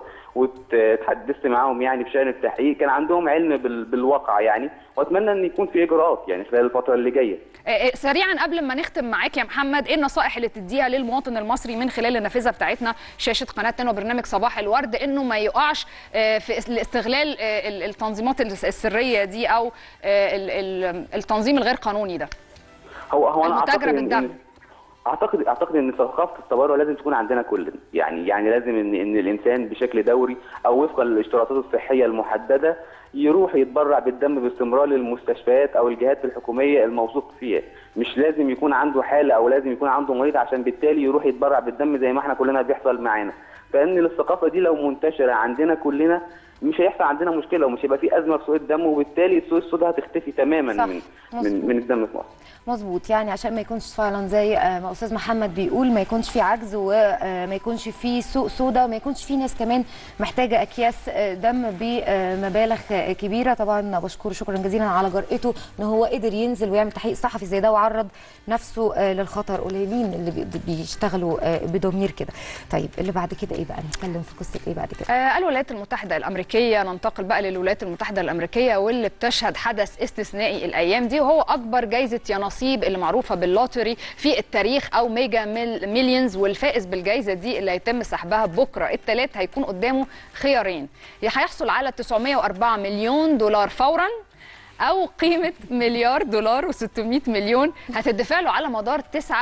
واتحدثت معاهم يعني بشان التحقيق كان عندهم علم بال- بالواقع يعني واتمنى ان يكون في اجراءات يعني خلال الفتره اللي جايه آه، آه، سريعا قبل ما نختم معاك يا محمد ايه النصائح اللي تديها للمواطن المصري من خلال النافذه بتاعتنا شاشه قناه تنو وبرنامج صباح الورد انه ما يقعش آه، في اس- استغلال آه، ال- التنظيمات الس- السريه دي او آه، ال- ال- التنظيم الغير قانوني ده هو هو انا المتاجرة اعتقد إن- بالدم. إن- اعتقد اعتقد ان ثقافه التبرع لازم تكون عندنا كلنا يعني يعني لازم ان ان الانسان بشكل دوري او وفقا للاشتراطات الصحيه المحدده يروح يتبرع بالدم باستمرار للمستشفيات او الجهات الحكوميه الموثوق فيها مش لازم يكون عنده حاله او لازم يكون عنده مريض عشان بالتالي يروح يتبرع بالدم زي ما احنا كلنا بيحصل معانا فان الثقافه دي لو منتشره عندنا كلنا مش هيحصل عندنا مشكله ومش هيبقى في ازمه في سوق الدم وبالتالي السوق السوداء هتختفي تماما صح. من مظبوط. من من الدم في مصر مظبوط يعني عشان ما يكونش فعلا زي آه، ما استاذ محمد بيقول ما يكونش في عجز وما يكونش في سوق سودا وما يكونش في ناس كمان محتاجه اكياس آه، دم بمبالغ آه، كبيره طبعا بشكره شكرا جزيلا على جرأته ان هو قدر ينزل ويعمل تحقيق صحفي زي ده وعرض نفسه آه، للخطر قليلين اللي بي- بيشتغلوا آه، بضمير كده طيب اللي بعد كده ايه بقى نتكلم في قصه ايه بعد كده آه، الولايات المتحدة الأمريكية الامريكيه ننتقل بقى للولايات المتحده الامريكيه واللي بتشهد حدث استثنائي الايام دي وهو اكبر جائزه يناصيب اللي معروفه باللوتري في التاريخ او ميجا ميل مليونز والفائز بالجائزه دي اللي هيتم سحبها بكره الثلاث هيكون قدامه خيارين يا هيحصل على 904 مليون دولار فورا او قيمه مليار دولار و600 مليون هتدفع له على مدار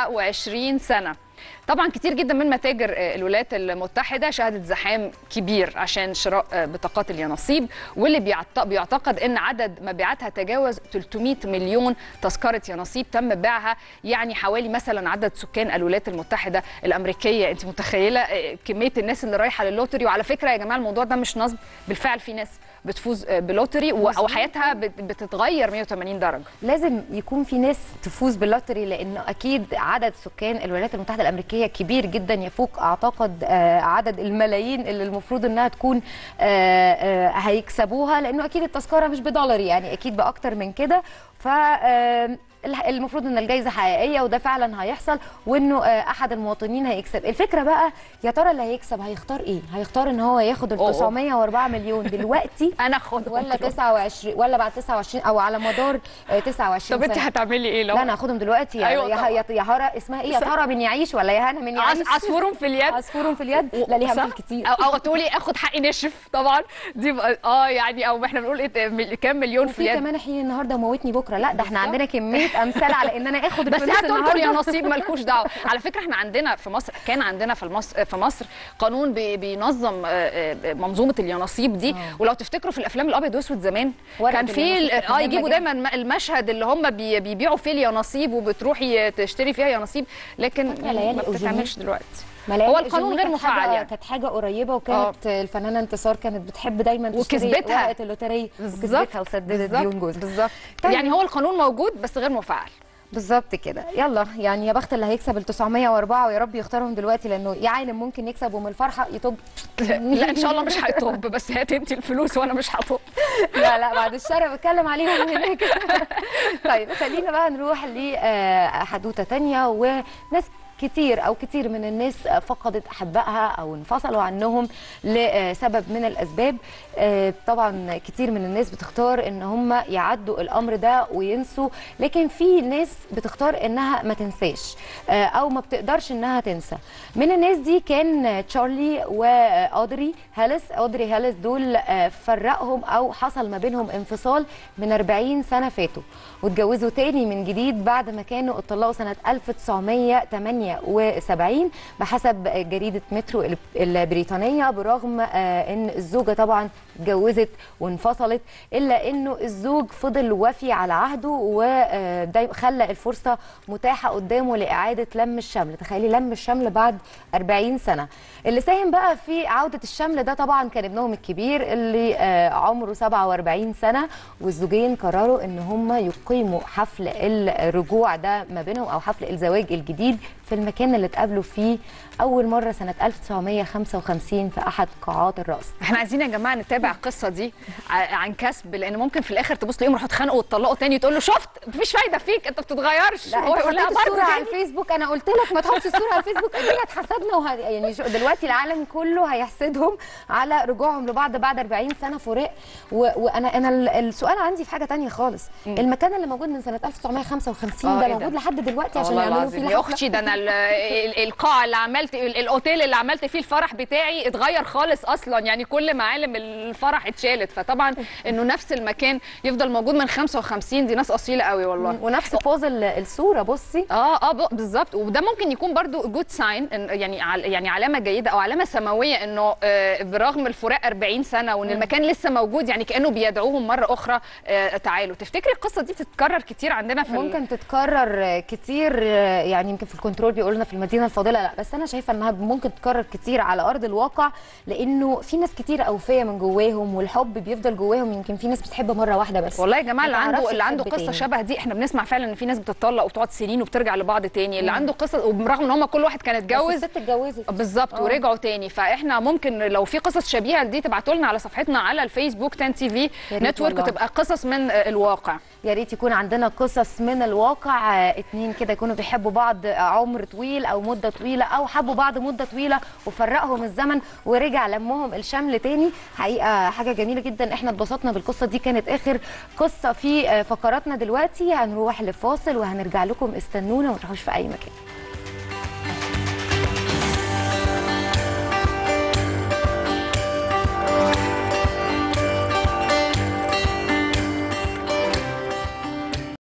29 سنه طبعا كتير جدا من متاجر آه، الولايات المتحده شهدت زحام كبير عشان شراء آه، بطاقات اليانصيب واللي بيعت- بيعتقد ان عدد مبيعاتها تجاوز 300 مليون تذكره يانصيب تم بيعها يعني حوالي مثلا عدد سكان الولايات المتحده الامريكيه انت متخيله آه، كميه الناس اللي رايحه للوتري وعلى فكره يا جماعه الموضوع ده مش نصب بالفعل في ناس بتفوز آه، بلوتري و- وحياتها بت- بتتغير 180 درجه لازم يكون في ناس تفوز باللوتري لانه اكيد عدد سكان الولايات المتحده الامريكيه كبير جدا يفوق اعتقد آه، عدد الملايين اللي المفروض انها تكون آه، آه، هيكسبوها لانه اكيد التذكره مش بدولار يعني اكيد باكتر من كده ف آه، الح- المفروض ان الجائزه حقيقيه وده فعلا هيحصل وانه آه، احد المواطنين هيكسب الفكره بقى يا ترى اللي هيكسب هيختار ايه هيختار ان هو ياخد ال أوه. 904 مليون دلوقتي انا خدهم ولا 29 ولا بعد 29 او على مدار آه، 29 طب انت سنة. هتعملي ايه لو لا انا هاخدهم دلوقتي يا أيوة يا طبعا. يا يا هرى اسمها ايه يا ترى من يعيش ولا يا هنا من يعيش عص- عصفور في اليد عصفور في اليد و- لا ليها صح؟ مال كتير او او تقولي اخد حقي نشف طبعا دي بقى اه يعني او احنا بنقول ايه مل- كام مليون في وفي اليد كمان حين النهارده موتني بكره لا ده احنا بالظبط. عندنا كميه امثال على ان انا اخد بس الفلوس هاتوا انتوا يا النهارده نصيب مالكوش دعوه على فكره احنا عندنا في مصر كان عندنا في مصر في مصر قانون بي- بينظم آه، آه، منظومه اليانصيب دي ولو تفتكروا في الافلام الابيض واسود زمان ورقة كان في اليانصيب ال- كانت اه مهمة يجيبوا جدا. دايما الم- المشهد اللي هم بي- بيبيعوا فيه اليانصيب وبتروحي تشتري فيها يانصيب لكن فاكرة يعني ليالي ما أوجيني؟ بتتعملش دلوقتي ملايين هو القانون الجنيه غير كانت حاجة- مفعل يعني. كانت حاجه قريبه وكانت الفنانه انتصار كانت بتحب دايما تشتري وكسبتها. ورقه اللوتريه بالظبط وكسبتها وسددت ديون بالظبط جوزها بالظبط طيب. يعني هو القانون موجود بس غير مفعل بالظبط كده يلا يعني يا بخت اللي هيكسب ال 904 ويا رب يختارهم دلوقتي لانه يا عالم ممكن يكسب ومن الفرحه يطب لا ان شاء الله مش هيطب بس هات انت الفلوس وانا مش هطب لا لا بعد الشر بتكلم عليهم هناك طيب خلينا بقى نروح لحدوته تانية وناس كتير او كتير من الناس فقدت احبائها او انفصلوا عنهم لسبب من الاسباب آه، طبعا كتير من الناس بتختار ان هم يعدوا الامر ده وينسوا لكن في ناس بتختار انها ما تنساش آه، او ما بتقدرش انها تنسى من الناس دي كان تشارلي واودري هالس اودري هالس دول آه، فرقهم او حصل ما بينهم انفصال من 40 سنه فاتوا واتجوزوا تاني من جديد بعد ما كانوا اتطلقوا سنه 1978 بحسب جريده مترو ال- البريطانيه برغم آه، ان الزوجه طبعا اتجوزت وانفصلت الا انه الزوج فضل وفي على عهده وخلى الفرصه متاحه قدامه لاعاده لم الشمل تخيلي لم الشمل بعد 40 سنه اللي ساهم بقى في عوده الشمل ده طبعا كان ابنهم الكبير اللي آه، عمره 47 سنه والزوجين قرروا ان هم يقيموا حفل الرجوع ده ما بينهم او حفل الزواج الجديد في المكان اللي اتقابلوا فيه اول مره سنه 1955 في احد قاعات الرقص احنا عايزين يا جماعه نتابع القصه دي ع- عن كسب لان ممكن في الاخر تبص تلاقيهم راحوا اتخانقوا واتطلقوا تاني تقول له شفت مفيش فايده فيك انت ما بتتغيرش لا هو انت يقول لها حطيت الصوره برضه على الفيسبوك انا قلت لك ما تحطش الصوره على الفيسبوك ادينا اتحسدنا وه... يعني شو دلوقتي العالم كله هيحسدهم على رجوعهم لبعض بعد 40 سنه فراق و... وانا انا ال- السؤال عندي في حاجه تانية خالص المكان اللي موجود من سنه 1955 اه، ده ايه ده؟ موجود لحد دلوقتي عشان والله يعملوا فيه العظيم يا الحفلة. اختي ده انا ال- ال- القاعه اللي عملت ال- الاوتيل اللي عملت فيه الفرح بتاعي اتغير خالص اصلا يعني كل معالم الفرح اتشالت فطبعا انه نفس المكان يفضل موجود من 55 دي ناس اصيله قوي والله ونفس بوز ال- الصوره بصي اه اه ب- بالظبط وده ممكن يكون برضو جود ساين يعني عل- يعني علامه جيده او علامه سماويه انه آه، برغم الفراق 40 سنه وان المكان لسه موجود يعني كانه بيدعوهم مره اخرى آه، تعالوا تفتكري القصه دي بتتكرر كتير عندنا في ال- ممكن تتكرر كتير يعني يمكن في الكنترول بيقولوا لنا في المدينه الفاضله لا بس انا شايفه انها ممكن تتكرر كتير على ارض الواقع لانه في ناس كتير اوفيه من جواهم والحب بيفضل جواهم يمكن في ناس بتحب مره واحده بس والله يا جماعه اللي ما عنده تعرفش اللي عنده تحب قصه تاني. شبه دي احنا بنسمع فعلا ان في ناس بتطلق وبتقعد سنين وبترجع لبعض تاني اللي عنده قصه وبرغم ان هم كل واحد كان بس اتجوز الست اتجوزت بالظبط آه. ورجعوا تاني فاحنا ممكن لو في قصص شبيهه لدي تبعتوا لنا على صفحتنا على الفيسبوك 10 تي في ريت نتورك والله. وتبقى قصص من آه، الواقع يا ريت يكون عندنا قصص من الواقع آه، اتنين كده يكونوا بيحبوا بعض آه، عمر طويل او مده طويله او حبوا بعض مده طويله وفرقهم الزمن ورجع لمهم الشمل تاني حقيقه حاجه جميله جدا احنا اتبسطنا بالقصه دي كانت اخر قصه في آه، فقراتنا دلوقتي هنروح لفاصل وهنرجع لكم استنونا وما تروحوش في اي مكان